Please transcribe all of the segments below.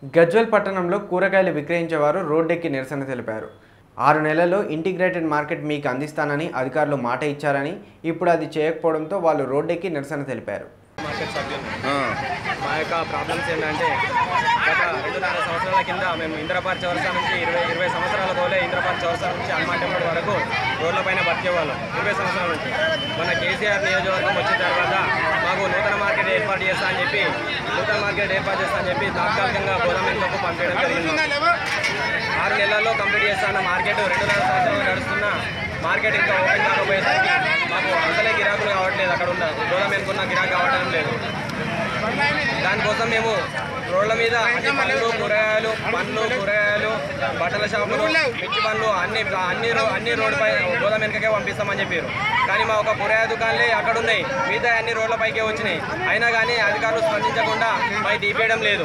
గజ్వెల్ పట్టణంలో కూరగాయలు విక్రయించేవారు రోడ్డెక్కి నిరసన తెలిపారు ఆరు నెలల్లో ఇంటిగ్రేటెడ్ మార్కెట్ మీకు అందిస్తానని అధికారులు మాట ఇచ్చారని ఇప్పుడు అది చేయకపోవడంతో వాళ్ళు రోడ్డెక్కి నిరసన తెలిపారు మార్కెట్ సభ్యులు మా యొక్క ప్రాబ్లమ్స్ ఏంటంటే గత రెండున్నర సంవత్సరాల కింద మేము ఇంద్రపార్ చౌరసా నుంచి ఇరవై ఇరవై సంవత్సరాల పోలే ఇంద్రపార్ చౌరసా నుంచి హనుమాన్ టెంపుల్ వరకు రోడ్లపైన బతికేవాళ్ళం ఇరవై సంవత్సరాల నుంచి మన కేసీఆర్ నియోజకవర్గం వచ్చిన తర్వాత మాకు నూతన మార్కెట్ ఏర్పాటు చేస్తా అని చెప్పి నూతన మార్కెట్ ఏర్పాటు చేస్తా అని చెప్పి తాత్కాలికంగా గవర్నమెంట్లకు పంపించడం జరిగింది ఆరు నెలల్లో కంప్లీట్ చేస్తాన మార్కెట్ రెండున్నర సంవత్సరాలు నడుస్తున్న మార్కెట్ ఇంకా ఓపెన్ కాకపోయేసరికి మాకు అసలే గిరాకులు కావట్లేదు అక్కడ ఉన్న గోదాం ఎన్నుకున్న గిరాకు కావడం లేదు దానికోసం మేము రోడ్ల మీద అన్ని పండ్లు కూరగాయలు పండ్లు కూరగాయలు బట్టల షాపులు మిర్చి పండ్లు అన్ని అన్ని రో- అన్ని రోడ్డు పై గోదాం వెనుకకే పంపిస్తామని చెప్పారు కానీ మా ఒక కూరగాయ దుకాణాలే అక్కడ ఉన్నాయి మిగతా అన్ని రోడ్ల పైకే వచ్చినాయి అయినా కానీ అధికారులు స్పందించకుండా మాకు తీపేయడం లేదు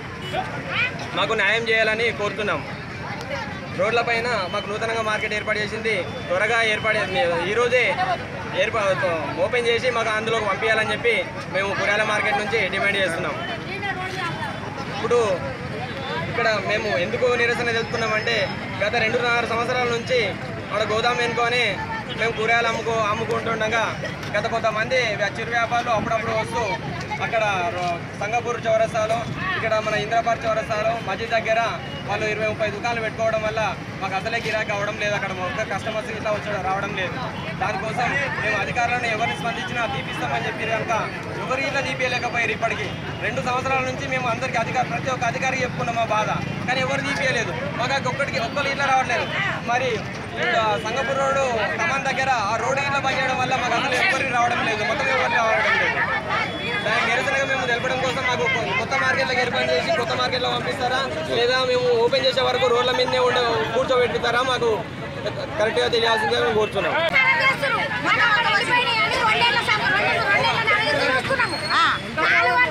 మాకు న్యాయం చేయాలని కోరుతున్నాం రోడ్లపైన మాకు నూతనంగా మార్కెట్ ఏర్పాటు చేసింది త్వరగా ఏర్పాటు ఈరోజే ఏర్పా ఓపెన్ చేసి మాకు అందులోకి పంపించాలని చెప్పి మేము కూరగాయల మార్కెట్ నుంచి డిమాండ్ చేస్తున్నాం ఇప్పుడు ఇక్కడ మేము ఎందుకు నిరసన తెలుపుతున్నామంటే గత రెండున్నర సంవత్సరాల నుంచి అక్కడ గోదాం ఎన్నుకొని మేము కూరగాయలు అమ్ముకో అమ్ముకుంటుండగా గత కొంతమంది వ్య- చిరు వ్యాపారులు అప్పుడప్పుడు వస్తూ అక్కడ రో- సంగపూర్ చౌరస్తాలో ఇక్కడ మన ఇంద్రపార్ చౌరస్తాలో మధ్య దగ్గర వాళ్ళు ఇరవై ముప్పై దుకాణాలు పెట్టుకోవడం వల్ల మాకు అసలే గిరాకీ అవ్వడం లేదు అక్కడ ఒక్క కస్టమర్స్ ఇట్లా వచ్చి రావడం లేదు దానికోసం మేము అధికారులను ఎవరిని స్పందించినా తీపిస్తామని చెప్పి కనుక ఎవరు ఇట్లా తీపియలేకపోయారు ఇప్పటికి రెండు సంవత్సరాల నుంచి మేము అందరికీ అధికారి ప్రతి ఒక్క అధికారికి చెప్పుకున్నాం మా బాధ కానీ ఎవరు తీపియలేదు మాకు ఒక్కడికి ఒక్కరు ఇట్లా రావట్లేదు మరి ఇక్కడ సంగపూర్ రోడ్డు కమాన్ దగ్గర ఆ రోడ్డు ఇట్లా పనిచేయడం వల్ల మాకు అసలు ఎవరికి రావడం లేదు మొత్తం ఎవరికి రావడం లేదు దానికి నిరసనగా మేము తెలపడం కోసం మాకు కొ- కొత్త మార్కెట్లకు ఏర్పాటు చేసి కొత్త మార్కెట్లో పంపిస్తారా లేదా మేము ఓపెన్ చేసే వరకు రోడ్ల మీదనే ఉండ కూర్చోబెట్టుతారా మాకు కరెక్ట్గా తెలియాల్సిందే మేము కోరుతున్నాం చేస్తున్నారు. మొన్న ఒకటి వెళ్ళిపోయినాయి అని రెండేళ్ల సంవత్సరం, రెండేళ్ల- రెండేళ్ల నాలుగేళ్ల నుంచి వస్తున్నాము. నాలుగు